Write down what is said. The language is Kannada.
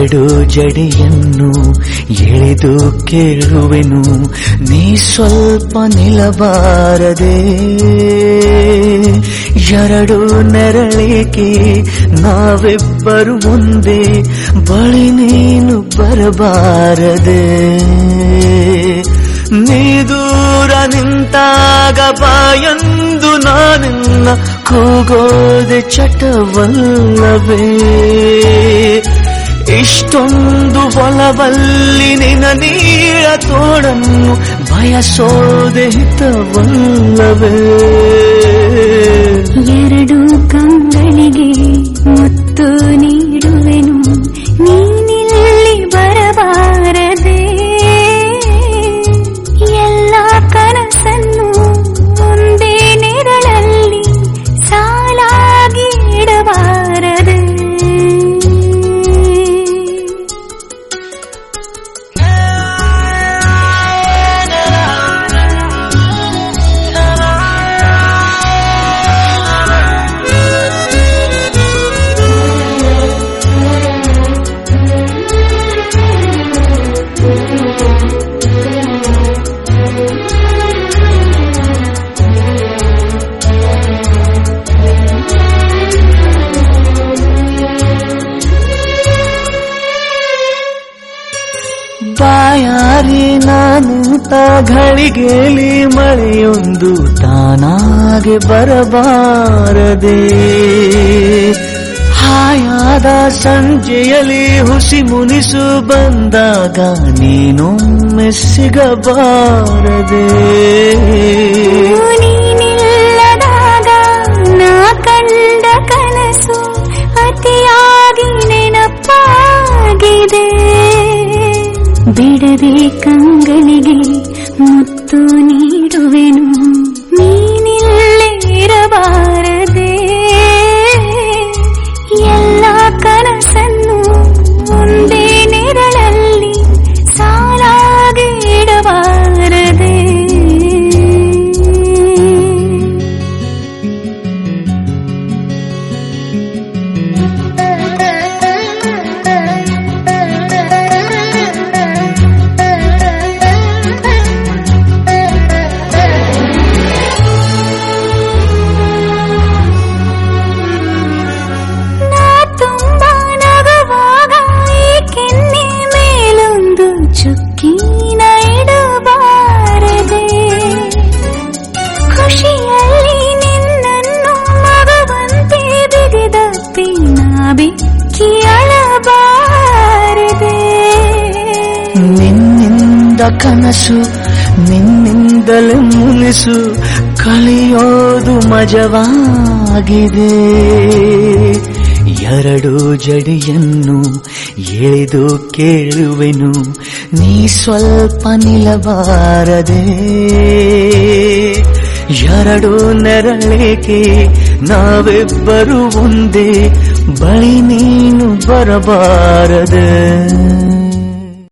ಎರಡು ಜಡಿಯನ್ನು ಎಳೆದು ಕೇಳುವೆನು ನೀ ಸ್ವಲ್ಪ ನಿಲ್ಲಬಾರದೆ ಎರಡು ನೆರಳಿಗೆ ನಾವಿಬ್ಬರು ಒಂದೇ ಬಳಿ ನೀನು ಬರಬಾರದೆ ನೀ ದೂರ ನಿಂತಾಗ ಬಾಯಂದು ನಾನಿನ್ನ ಕೂಗೋದೆ ಚಟವಲ್ಲವೇ ಇಷ್ಟೊಂದು ಒಲವಲ್ಲಿ ನಿನ ನೀಳ ತೋಡನ್ನು ಬಯಸೋದೆ ಹಿತವಲ್ಲವೇ ಎರಡು ಕಂಗಳಿಗೆ ಮುತ್ತು ನೀಡುವೆನು ನೀನಿಲ್ಲಿ ಬರಬಾರದೆ ಎಲ್ಲ ಕನಸನ್ನು ಒಂದೇ ನೆರಳಲ್ಲಿ ಸಾಲಾಗಿ ಇಡಬಾರದೆ ಬಾಯಾರಿ ನಾನು ಘಳಿಗೆಲಿ ಮಳೆಯೊಂದು ತಾನಾಗೆ ಬರಬಾರದೆ ಹಾಯಾದ ಸಂಜೆಯಲ್ಲಿ ಹುಸಿ ಮುನಿಸು ಬಂದಾಗ ನೀನೊಮ್ಮೆ ಸಿಗಬಾರದೆ ನೀನಿಲ್ಲದಾಗ ನಾ ಕಂಡ ಕನಸು ಅತಿಯಾಗಿ ನೆನಪಾಗಿದೆ ಬಿಡದೆ ಕಂಗಳಿಗೆ ಮುತ್ತು ನೀಡುವೆನು ನೀನಿಲ್ಲೇ ಇರಬಾರದೆ ಎಲ್ಲ ಕನಸನ್ನು ಒಂದೇ ನೆರಳಲ್ಲಿ ಸಾಲಾಗಿ ಇಡಬಾರದೆ ನಾ ತುಂಬಾ ನಗುವಾಗ ಈ ಕೆನ್ನೆ ಮೇಲೊಂದು ಚುಕ್ಕಿನ ಇಡಬಾರದೆ ಖುಷಿಯಲ್ಲಿ ನಿನ್ನನ್ನು ಮಗುವಂತೆ ಬಿಗಿದಪ್ಪಿ ನಾ ಬಿಕ್ಕಿ ಅಳಬಾರದೆ ನಿನ್ನಿಂದ ಕನಸು ನಿನ್ನಿಂದಲೇ ಮುನಿಸು ಕಲಿಯೋದು ಮಜವಾಗಿದೆ ಎರಡು ಜಡಿಯನ್ನು ಎಳೆದು ಕೇಳುವೆನು ನೀ ಸ್ವಲ್ಪ ನಿಲ್ಲಬಾರದೆ ಎರಡು ನೆರಳಿಗೆ ನಾವಿಬ್ಬರು ಒಂದೇ ಬಳಿ ನೀನು ಬರಬಾರದೆ